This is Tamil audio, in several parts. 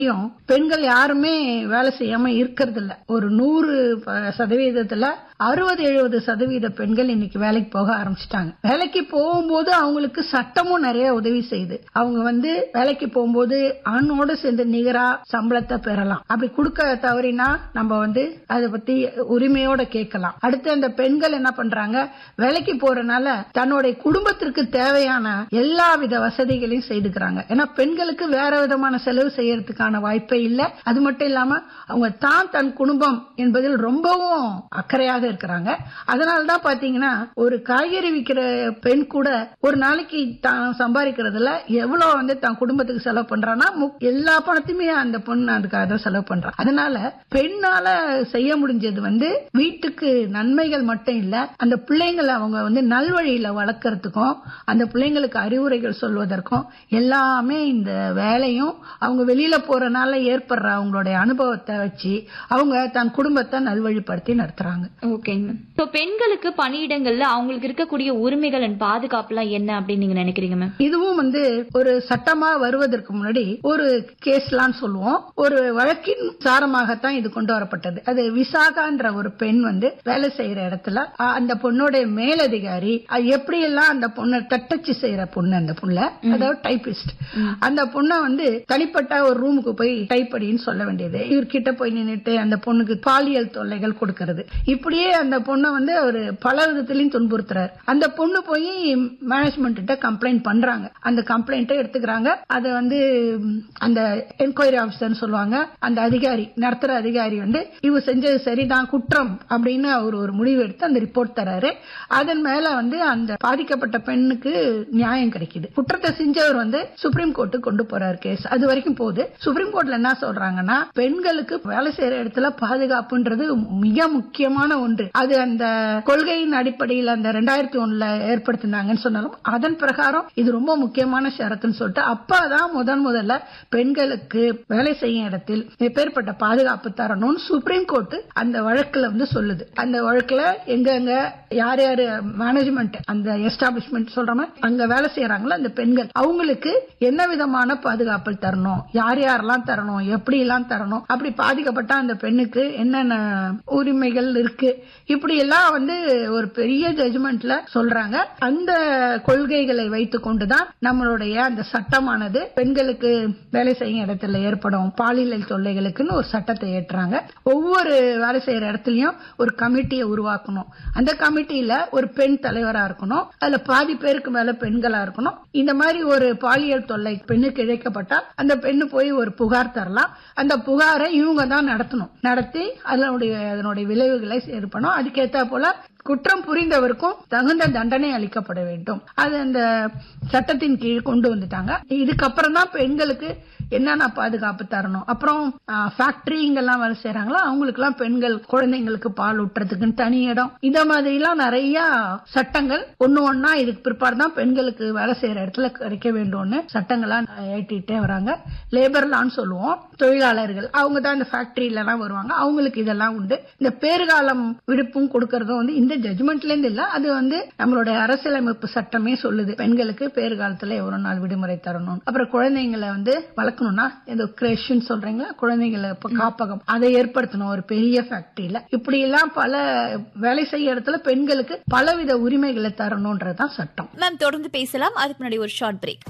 யும் பெண்கள் யாருமே வேலை செய்யாம இருக்கிறது இல்ல ஒரு நூறு ப- சதவீதத்துல அறுபது எழுபது சதவீத பெண்கள் இன்னைக்கு வேலைக்கு போக ஆரம்பிச்சிட்டாங்க வேலைக்கு போகும்போது அவங்களுக்கு சட்டமும் நிறைய உதவி செய்யுது அவங்க வந்து வேலைக்கு போகும்போது ஆணோட சேர்ந்து நிகரா சம்பளத்தை பெறலாம் அப்படி கொடுக்க தவறினா நம்ம வந்து அதை பத்தி உரிமையோட கேட்கலாம் அடுத்து அந்த பெண்கள் என்ன பண்றாங்க வேலைக்கு போறனால தன்னுடைய குடும்பத்திற்கு தேவையான எல்லா வித வசதிகளையும் செய்துக்கிறாங்க ஏன்னா பெண்களுக்கு வேற விதமான செலவு செய்யறதுக்கான வாய்ப்பே இல்ல அது மட்டும் இல்லாம அவங்க தான் தன் குடும்பம் என்பதில் ரொம்பவும் அக்கறையாக இருக்கிறாங்க அதனாலதான் பாத்தீங்கன்னா ஒரு காய்கறி விக்கிற பெண் கூட ஒரு நாளைக்கு தான் சம்பாதிக்கிறதுல எவ்வளவு வந்து தன் குடும்பத்துக்கு செலவு பண்றான்னா மு- எல்லா பணத்தையுமே அந்த பொண்ணு அதுக்காக தான் செலவு பண்றா அதனால பெண்ணால செய்ய முடிஞ்சது வந்து வீட்டுக்கு நன்மைகள் மட்டும் இல்ல அந்த பிள்ளைங்களை அவங்க வந்து நல்வழியில வளர்க்கறதுக்கும் அந்த பிள்ளைங்களுக்கு அறிவுரைகள் சொல்வதற்கும் எல்லாமே இந்த வேலையும் அவங்க வெளியில போறனால ஏற்படுற அவங்களுடைய அனுபவத்தை வச்சு அவங்க தன் குடும்பத்தை நல்வழிப்படுத்தி நடத்துறாங்க ஓகேங்க மேம் ஸோ பெண்களுக்கு பணியிடங்கள்ல அவங்களுக்கு இருக்கக்கூடிய உரிமைகள் அண்ட் பாதுகாப்புலாம் என்ன அப்படின்னு நீங்க நினைக்கிறீங்க மேம் இதுவும் வந்து ஒரு சட்டமா வருவதற்கு முன்னாடி ஒரு கேஸ்லான்னு சொல்லுவோம் ஒரு வழக்கின் சாரமாகத்தான் இது கொண்டு வரப்பட்டது அது விசாகான்ற ஒரு பெண் வந்து வேலை செய்யற இடத்துல அ- அந்த பொண்ணோட மேலதிகாரி அது எப்படியெல்லாம் அந்த பொண்ணை தட்டச்சு செய்யற பொண்ணு அந்த புள்ள அதாவது டைபிஸ்ட் அந்த பொண்ணை வந்து தனிப்பட்ட ஒரு ரூமுக்கு போய் டைப் அடின்னு சொல்ல வேண்டியது இவர்கிட்ட போய் நின்னுட்டு அந்த பொண்ணுக்கு பாலியல் தொல்லைகள் கொடுக்கறது இப்படியே அந்த பொண்ணை வந்து அவர் பல விதத்திலையும் துன்புறுத்துறாரு அந்த பொண்ணு போய் மேனேஜ்மெண்ட் கிட்ட கம்ப்ளைண்ட் பண்றாங்க அந்த கம்ப்ளைண்ட்டை எடுத்துக்கிறாங்க அதை வந்து ம், அந்த என்கொயரி ஆபீசர்னு சொல்லுவாங்க அந்த அதிகாரி நடத்துற அதிகாரி வந்து இவ செஞ்சது சரிதான் குற்றம் அப்படின்னு அவர் ஒரு முடிவு எடுத்து அந்த ரிப்போர்ட் தராரு அதன் மேல வந்து அந்த பாதிக்கப்பட்ட பெண்ணுக்கு நியாயம் கிடைக்குது குற்றத்தை செஞ்சவர் வந்து சுப்ரீம் கோர்ட்டுக்கு கொண்டு போறாரு கேஸ் அது வரைக்கும் போகுது சுப்ரீம் கோர்ட்ல என்ன சொல்றாங்கன்னா பெண்களுக்கு வேலை செய்யற இடத்துல பாதுகாப்புன்றது மிக முக்கியமான ஒன்று அது அந்த கொள்கையின் அடிப்படையில் அந்த ரெண்டாயிரத்தி ஒண்ணுல ஏற்படுத்தினாங்கன்னு சொன்னாலும் அதன் பிரகாரம் இது ரொம்ப முக்கியமான ஷரத்துன்னு சொல்லிட்டு அப்பதான் முதன் முதல்ல பெண்களுக்கு வேலை செய்யும் இடத்தில் எப்பேற்பட்ட பாதுகாப்பு தரணும்னு சுப்ரீம் கோர்ட் அந்த வழக்குல வந்து சொல்லுது அந்த வழக்குல எங்க எங்க யார் யாரு மேனேஜ்மெண்ட் அந்த எஸ்டாபிஷ்மெண்ட் சொல்றாம அங்க வேலை செய்யறாங்களோ அந்த பெண்கள் அவங்களுக்கு என்ன விதமான பாதுகாப்பு தரணும் யார் யாரெல்லாம் தரணும் எப்படி எல்லாம் தரணும் அப்படி பாதிக்கப்பட்ட அந்த பெண்ணுக்கு என்னென்ன உரிமைகள் இருக்கு இப்படி எல்லாம் வந்து ஒரு பெரிய ஜட்ஜ்மெண்ட்ல சொல்றாங்க அந்த கொள்கைகளை வைத்துக் கொண்டுதான் நம்மளுடைய அந்த சட்டமானது பெண்களுக்கு வேலை செய்யும் இடத்துல ஏற்படும் பாலியல் தொல்லைகளுக்குன்னு ஒரு சட்டத்தை ஏற்றுறாங்க ஒவ்வொரு வேலை செய்யற இடத்துலயும் ஒரு கமிட்டியை உருவாக்கணும் அந்த கமிட்டியில ஒரு பெண் தலைவரா இருக்கணும் அதுல பாதி பேருக்கு மேல பெண்களா இருக்கணும் இந்த மாதிரி ஒரு பாலியல் தொல்லை பெண்ணுக்கு இழைக்கப்பட்டா அந்த பெண்ணு போய் ஒரு புகார் தரலாம் அந்த புகாரை இவங்க தான் நடத்தணும் நடத்தி அதனுடைய அதனுடைய விளைவுகளை ஏற்படும் அதுக்கேத்த போல குற்றம் புரிந்தவருக்கும் தகுந்த தண்டனை அளிக்கப்பட வேண்டும் அது அந்த சட்டத்தின் கீழ் கொண்டு வந்துட்டாங்க இதுக்கப்புறம் தான் பெண்களுக்கு என்னென்ன பாதுகாப்பு தரணும் அப்புறம் ஃபேக்டரி இங்கெல்லாம் வேலை செய்யறாங்களோ அவங்களுக்கு எல்லாம் பெண்கள் குழந்தைங்களுக்கு பால் ஊட்டுறதுக்குன்னு தனி இடம் இந்த மாதிரி எல்லாம் நிறைய சட்டங்கள் ஒண்ணு ஒன்னா இதுக்கு பிற்பாடு தான் பெண்களுக்கு வேலை செய்யற இடத்துல கிடைக்க வேண்டும்னு சட்டங்களா ஏற்றிட்டே வராங்க லேபர் லான்னு சொல்லுவோம் தொழிலாளர்கள் அவங்க தான் இந்த ஃபேக்டரியில எல்லாம் வருவாங்க அவங்களுக்கு இதெல்லாம் உண்டு இந்த பேறுகாலம் விடுப்பும் கொடுக்கறதும் வந்து இந்த ஜட்ஜ்மெண்ட்ல இருந்து இல்ல அது வந்து நம்மளுடைய அரசியலமைப்பு சட்டமே சொல்லுது பெண்களுக்கு பேறுகாலத்துல எவ்வளவு நாள் விடுமுறை தரணும் அப்புறம் குழந்தைங்களை வந்து வளர்க்கணும்னா இந்த கிரேஷன் சொல்றீங்களா குழந்தைங்களை இப்ப காப்பகம் அதை ஏற்படுத்தணும் ஒரு பெரிய ஃபேக்டரியில இப்படி எல்லாம் பல வேலை செய்ய இடத்துல பெண்களுக்கு பலவித உரிமைகளை தரணும்ன்றதுதான் சட்டம் மேம் தொடர்ந்து பேசலாம் அதுக்கு முன்னாடி ஒரு ஷார்ட் பிரேக்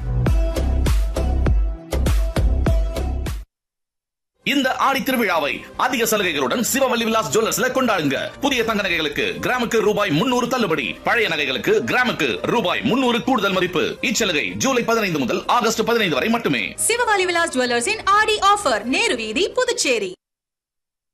இந்த ஆடி திருவிழாவை அதிக சலுகைகளுடன் சிவவல்லி விலாஸ் ஜுவல்லர்ஸ்ல கொண்டாடுங்க புதிய தங்க நகைகளுக்கு கிராமுக்கு ரூபாய் முன்னூறு தள்ளுபடி பழைய நகைகளுக்கு கிராமுக்கு ரூபாய் முன்னூறு கூடுதல் மதிப்பு இச்சலுகை ஜூலை பதினைந்து முதல் ஆகஸ்ட் பதினைந்து வரை மட்டுமே சிவகாலி விலாஸ் ஜுவல்லர்ஸின் ஆடி ஆஃபர் நேரு வீதி புதுச்சேரி